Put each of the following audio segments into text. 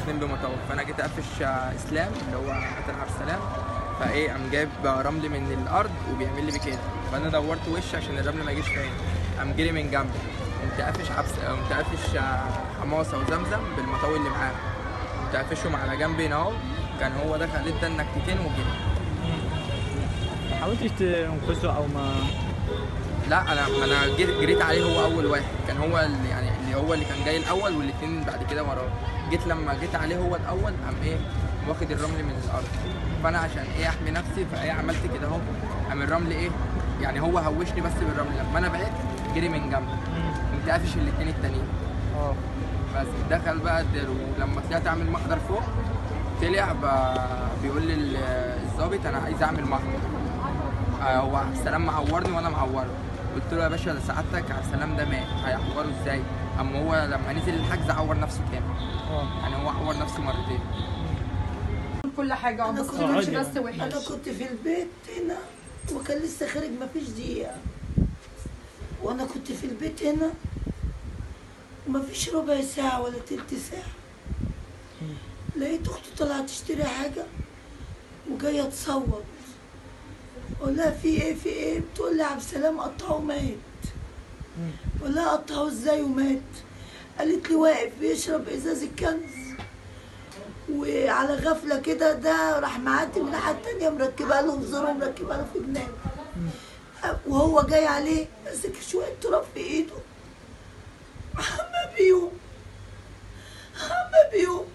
داخلين بمطور فانا جيت اقفش آه، اسلام اللي هو قتل عبد السلام فايه قام جايب رمل من الارض وبيعمل لي بكده فانا دورت وشي عشان الرمل ما يجيش فيا قام جري من جنبي قمت قافش عبس قمت قافش آه، حماصه وزمزم بالمطاوي اللي معاه قمت قافشهم على جنبي هنا اهو كان هو دخل ادى النكتتين وجري ما حاولتش تنقذه او ما لا انا انا جيت جريت عليه هو اول واحد كان هو اللي يعني اللي هو اللي كان جاي الاول والاثنين بعد كده وراه جيت لما جيت عليه هو الاول قام ايه واخد الرمل من الارض فانا عشان ايه احمي نفسي فايه عملت كده اهو قام الرمل ايه يعني هو هوشني بس بالرمل لما انا بعدت جري من جنبي قمت قافش الاثنين التانيين اه بس دخل بقى الدير ولما طلعت اعمل محضر فوق طلع ب- بيقول لي ال- الظابط انا عايز اعمل محضر آه، هو عبد السلام معورني وانا معوره قلت له يا باشا ده سعادتك عبد السلام ده مات هيعوره ازاي؟ اما هو لما نزل الحجز عور نفسه تاني اه يعني هو عور نفسه مرتين كل حاجه أنا بس كنت- ما عادي بس يعني. وحش انا كنت في البيت هنا وكان لسه خارج ما فيش دقيقه وانا كنت في البيت هنا وما فيش ربع ساعه ولا تلت ساعه لقيت اختي طالعه تشتري حاجه وجايه تصوت اقول لها في ايه في ايه بتقول لي عبد السلام قطعه مات بقول لها قطعه ازاي ومات قالت لي واقف بيشرب ازاز الكنز وعلى غفله كده ده راح معدي من الناحيه التانيه مركبه له في زوره ومركبه له في جنابه وهو جاي عليه ماسك شويه تراب في ايده حمى بيهم حمى بيهم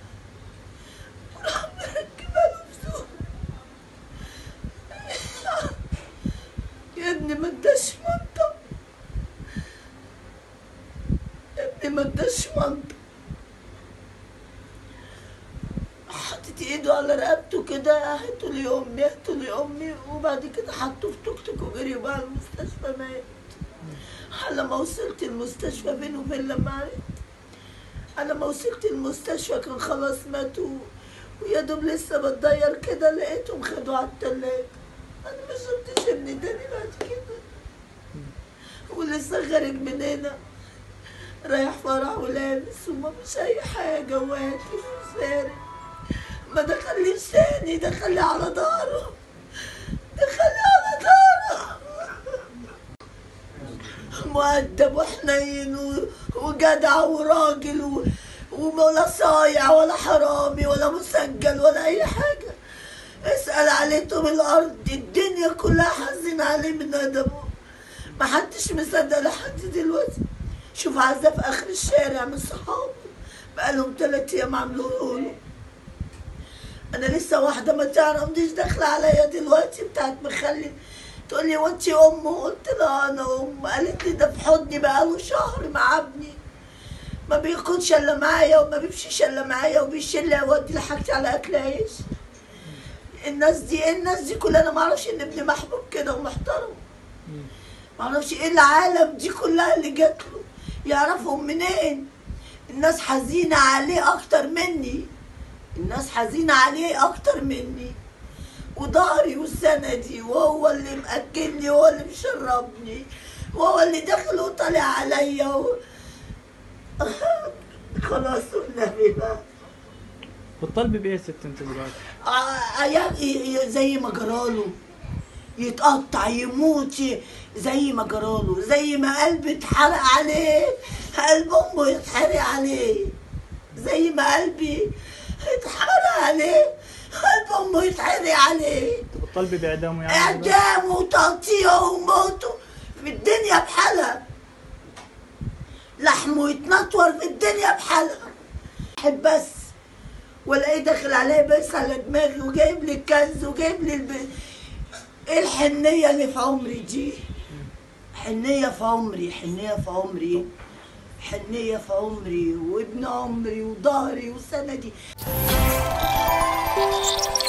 وراح مركبه له في زوره يا ابني ما اداش منطق يا ابني ما اداش منطق حطت ايده على رقبته كده هاتوا لي امي هاتوا لي امي وبعد كده حطوه في توك توك وجري بقى المستشفى مات على ما وصلت المستشفى بينه وبين لما عرفت على ما وصلت المستشفى كان خلاص ماتوا ويا دوب لسه بتضير كده لقيتهم خدوه على التلاجة انا ما شفتش ابني تاني بعد كده ولسه خارج من هنا رايح فرح ولابس وما مش اي حاجه واكل وسارق ما دخليش تاني دخلي على ظهره دخلي على ظهره مؤدب وحنين و- وجدع وراجل و... ولا صايع ولا حرامي ولا مسجل ولا اي حاجه اسال عليه طوب الارض الدنيا كلها حزين عليه من ادبه ما حدش مصدق لحد دلوقتي شوف عزة في اخر الشارع من صحابه بقالهم تلات ايام عملوه له انا لسه واحده ما تعرفنيش داخله عليا دلوقتي بتاعت مخلي تقول لي وانت ام قلت لها انا ام قالت لي ده في حضني بقاله شهر مع ابني ما بياخدش الا معايا وما بيمشيش الا معايا وبيشيل لي اودي لي حاجتي على اكل عيش الناس دي ايه الناس دي كلها انا ما اعرفش ان ابني محبوب كده ومحترم ما اعرفش ايه العالم دي كلها اللي جات له يعرفهم منين الناس حزينه عليه اكتر مني الناس حزينة عليه أكتر مني وضهري وسندي وهو اللي مأكلني وهو اللي مشربني وهو اللي داخل وطالع عليا و... خلاص والنبي بقى بتطالبي بايه يا ست انت دلوقتي؟ آه، يعني زي ما جراله يتقطع يموت ي- زي ما جراله زي ما قلبي اتحرق عليه قلب امه يتحرق عليه زي ما قلبي اتحرق عليه قلب امه يتحرق عليه انت بتطالبي باعدامه يعني دلوقتي؟ اعدامه وتقطيعه وموته في الدنيا بحالها لحمه يتنطور في الدنيا بحالها احب بس والاقيه داخل عليا بس على دماغي وجايب لي الكنز وجايب لي الب... ايه الحنيه اللي في عمري دي حنيه في عمري حنيه في عمري حنيه في عمري وابن عمري وظهري وسندي